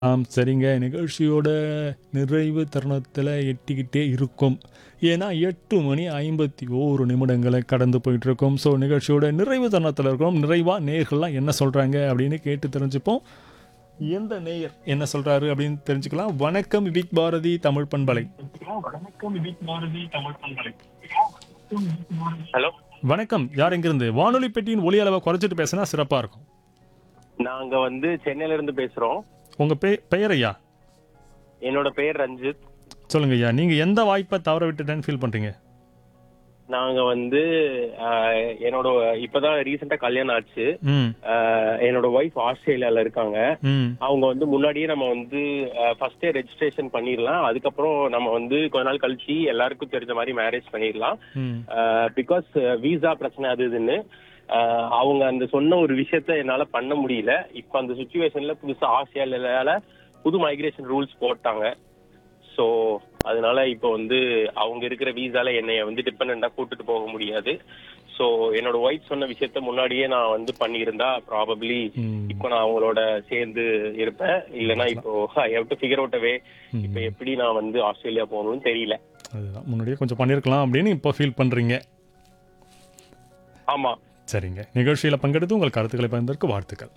ஆம் சரிங்க நிகழ்ச்சியோட நிறைவு தருணத்தில் எட்டிக்கிட்டே இருக்கும் ஏன்னா எட்டு மணி ஐம்பத்தி ஓரு நிமிடங்களை கடந்து போயிட்டு இருக்கோம் ஸோ நிகழ்ச்சியோட நிறைவு தருணத்தில் இருக்கிறோம் நிறைவாக நேயர்கள்லாம் என்ன சொல்கிறாங்க அப்படின்னு கேட்டு தெரிஞ்சுப்போம் எந்த நேயர் என்ன சொல்கிறாரு அப்படின்னு தெரிஞ்சுக்கலாம் வணக்கம் விக் பாரதி தமிழ் பண்பலை ஹலோ வணக்கம் யார் எங்கிருந்து வானொலி பெட்டியின் ஒலி அளவை குறைச்சிட்டு பேசினா சிறப்பாக இருக்கும் நாங்க வந்து சென்னையில இருந்து பேசுறோம் உங்கள் பெ பெயர் ஐயா என்னோட பெயர் ரஞ்சித் சொல்லுங்க ஐயா நீங்கள் எந்த வாய்ப்பை தவற விட்டுட்டேன்னு ஃபீல் பண்ணுறீங்க நாங்க வந்து ஆஹ், என்னோட இப்பதான் ரீசெண்டா கல்யாணம் ஆச்சு ம் ஆஹ், என்னோட ஒய்ஃப் ஆஸ்திரேலியால இருக்காங்க ம் அவங்க வந்து முன்னாடியே நம்ம வந்து ஃபர்ஸ்டே ரெஜிஸ்ட்ரேஷன் பண்ணிடலாம் அதுக்கப்புறம் நம்ம வந்து கொஞ்ச நாள் கழிச்சு எல்லாருக்கும் தெரிஞ்ச மாதிரி மேரேஜ் பண்ணிடலாம் ம் பிகாஸ் விசா பிரச்சனை அது இதுன்னு ஆஹ், அவங்க அந்த சொன்ன ஒரு விஷயத்த என்னால பண்ண முடியல இப்ப அந்த சுச்சுவேஷன்ல புதுசா ஆஸ்திரேலியால புது மைக்ரேஷன் ரூல்ஸ் போட்டாங்க ஸோ அதனால இப்போ வந்து அவங்க இருக்கிற வீசால என்னைய வந்து டிபெண்டா கூட்டிட்டு போக முடியாது ஸோ என்னோட ஒய்ஃப் சொன்ன விஷயத்த முன்னாடியே நான் வந்து பண்ணியிருந்தா ப்ராபப்ளி ம். இப்போ நான் அவங்களோட சேர்ந்து இருப்பேன் இல்லைன்னா இப்போ I have to figure out away இப்போ எப்படி நான் வந்து ஆஸ்திரேலியா போகணும்னு தெரியல அதுதான் முன்னாடியே கொஞ்சம் பண்ணியிருக்கலாம் அப்படின்னு இப்போ ஃபீல் பண்ணுறீங்க ஆமா சரிங்க நிகழ்ச்சியில் பங்கெடுத்து உங்கள் கருத்துக்களை பகிர்ந்ததற்கு வாழ்த்துக்கள்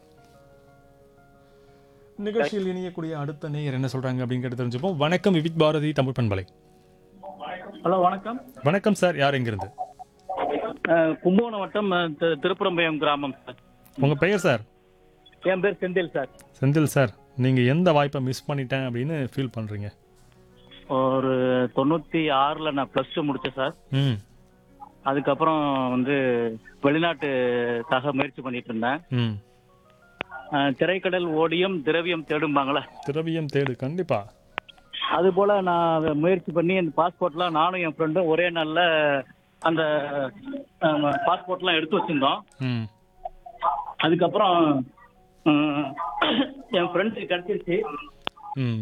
நிகழ்ச்சியில் இணையக்கூடிய அடுத்த நேயர் என்ன சொல்றாங்க அப்படின்னு கேட்டு தெரிஞ்சுப்போம் வணக்கம் விவிக் பாரதி தமிழ் பண்பலை ஹலோ வணக்கம் வணக்கம் சார் யார் எங்கிருந்து அஹ், கும்பகோணம் வட்டம் அஹ், தி- திருப்புறம்பயம் கிராமம் சார் உங்க பெயர் சார் என் பேர் செந்தில் சார் செந்தில் சார் நீங்க எந்த வாய்ப்பை மிஸ் பண்ணிட்டேன் அப்படின்னு ஃபீல் பண்றீங்க ஒரு தொண்ணூற்றி ஆறில் நான் ப்ளஸ் டூ முடித்தேன் சார் ம் அதுக்கப்புறம் வந்து வெளிநாட்டுக்காக முயற்சி பண்ணிட்டு இருந்தேன் ம் அஹ், திரைக்கடல் ஓடியம் திரவியம் தேடும்பாங்களே திரவியம் தேடு கண்டிப்பா அது போல நான் அதை முயற்சி பண்ணி அந்த பாஸ்போர்ட்லாம் நானும் என் ஃப்ரெண்டும் ஒரே நாளில் அந்த பாஸ்போர்ட்லாம் எடுத்து வச்சிருந்தோம் ம் அதுக்கப்புறம் அஹ், என் ஃப்ரெண்ட்ஸுக்கு கிடச்சிருச்சு ம்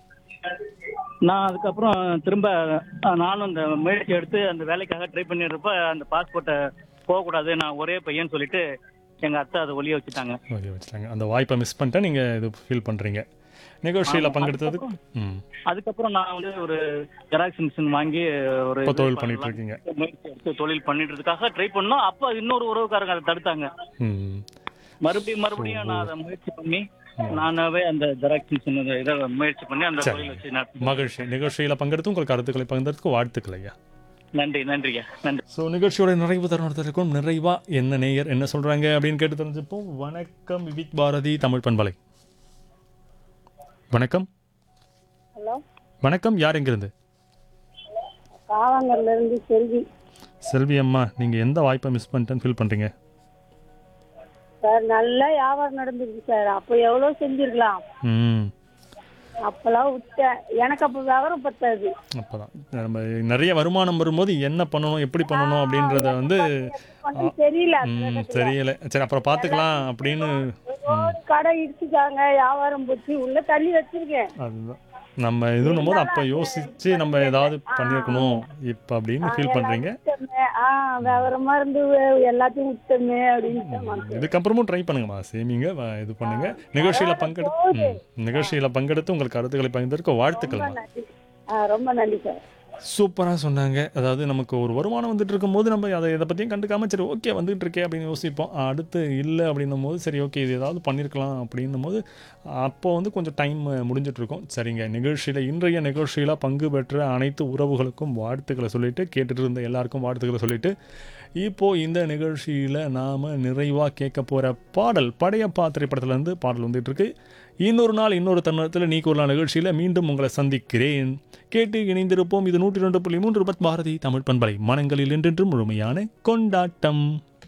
நான் அதுக்கப்புறம் திரும்ப அஹ், நானும் அந்த முயற்சி எடுத்து அந்த வேலைக்காக ட்ரை பண்ணிடுறப்ப அந்த பாஸ்போர்ட்டை போகக்கூடாது நான் ஒரே பையன் சொல்லிட்டு எங்க அத்தை அதை ஒளிய வச்சுட்டாங்க ஓகே வச்சுட்டாங்க அந்த வாய்ப்பை மிஸ் பண்ணிட்டேன் நீங்க இது ஃபீல் பண்றீங்க நிகழ்ச்சியில் ஆமா, பங்கெடுத்ததுக்கு ம் அதுக்கப்புறம் நான் வந்து ஒரு ஜெராக்ஸ் மிஷின் வாங்கி ஒரு இப்போ இது தொழில் பண்ணலாம். பண்ணிட்டு இருக்கீங்க முயற்சி எடுத்து தொழில் பண்ணிட்டுறதுக்காக ட்ரை பண்ணோம் அப்ப இன்னொரு உறவுக்காரங்க அதை தடுத்தாங்க ம் மறுபடியும் மறுபடியும் நான் அதை முயற்சி பண்ணி நானாவே அந்த ஜெராக்ஸ் மிஷின் இதை முயற்சி பண்ணி அந்த சரி. தொழில் வச்சு நடத்தி மகிழ்ச்சி நிகழ்ச்சியில் பங்கெடுத்து உங்கள் கருத்துக்களை பகிர்ந்ததற்கு வாழ்த்துக்கள் ஐயா நன்றி நன்றிங்க நன்றி ஸோ நிகழ்ச்சியோட நிறைவு தருணத்திற்கும் நிறைவா என்ன நேயர் என்ன சொல்றாங்க அப்படின்னு கேட்டு தெரிஞ்சுப்போம் வணக்கம் விவிக் பாரதி தமிழ் பண்பலை வணக்கம் ஹலோ வணக்கம் யார் எங்கிருந்து காவாங்கல்ல இருந்து செல்வி செல்வி அம்மா நீங்க எந்த வாய்ப்பை மிஸ் பண்ணிட்டேன்னு ஃபீல் பண்றீங்க சார் நல்ல வியாபாரம் நடந்துருக்கு சார் அப்போ எவ்வளோ செஞ்சிருக்கலாம் ம் அப்பெல்லாம் விட்டேன் எனக்கு அப்போ விவரம் பத்தாது அப்பதான் நம்ம நிறைய வருமானம் வரும்போது என்ன பண்ணணும் எப்படி பண்ணணும் அப்படின்றத வந்து ஒண்ணும் தெரியல ம், தெரியல சரி அப்புறம் பார்த்துக்கலாம் அப்படின்னு ஒரு கடை இடிச்சுட்டாங்க வியாபாரம் போச்சு உள்ள தள்ளி வச்சிருக்கேன் அதுதான் நம்ம இதுன்னும் போது அப்போ யோசிச்சு நம்ம ஏதாவது பண்ணியிருக்கணும் இப்போ அப்படின்னு ஃபீல் பண்றீங்க விட்டோமே. ஆ விவரமா இருந்து எல்லாத்தையும் விட்டோமே அப்படின்னு இதுக்கப்புறமும் ட்ரை பண்ணுங்கம்மா சேமிங்க வ- இது பண்ணுங்க நிகழ்ச்சியில பங்கெடுத்து ம், நிகழ்ச்சியில பங்கெடுத்து உங்கள் கருத்துக்களை பகிர்ந்ததற்கு வாழ்த்துக்கள்மா நன்றி ஆ ரொம்ப நன்றி சார் சூப்பராக சொன்னாங்க அதாவது நமக்கு ஒரு வருமானம் வந்துட்டு இருக்கும்போது நம்ம அதை இதை பற்றியும் கண்டுக்காம சரி ஓகே வந்துட்டு இருக்கே அப்படின்னு யோசிப்போம் அடுத்து இல்லை அப்படின்னும் போது சரி ஓகே இது ஏதாவது பண்ணியிருக்கலாம் அப்படின்னும் போது அப்போ வந்து கொஞ்சம் டைம் முடிஞ்சிட்டு இருக்கும் சரிங்க நிகழ்ச்சியில் இன்றைய நிகழ்ச்சியில் பங்கு பெற்ற அனைத்து உறவுகளுக்கும் வாழ்த்துக்களை சொல்லிட்டு கேட்டுட்டு இருந்த எல்லாருக்கும் வாழ்த்துக்களை சொல்லிட்டு இப்போது இந்த நிகழ்ச்சியில் நாம் நிறைவாக கேட்க போகிற பாடல் படையப்பா திரைப்படத்துலேருந்து பாடல் வந்துட்டு இருக்கு இன்னொரு நாள் இன்னொரு தருணத்தில் நீ கூறலாம் நிகழ்ச்சியில் மீண்டும் உங்களை சந்திக்கிறேன் கேட்டு இணைந்திருப்போம் இது நூற்றி ரெண்டு புள்ளி மூன்று ரூபாய் பாரதி தமிழ் பண்பலை மனங்களில் என்றென்றும் முழுமையான கொண்டாட்டம்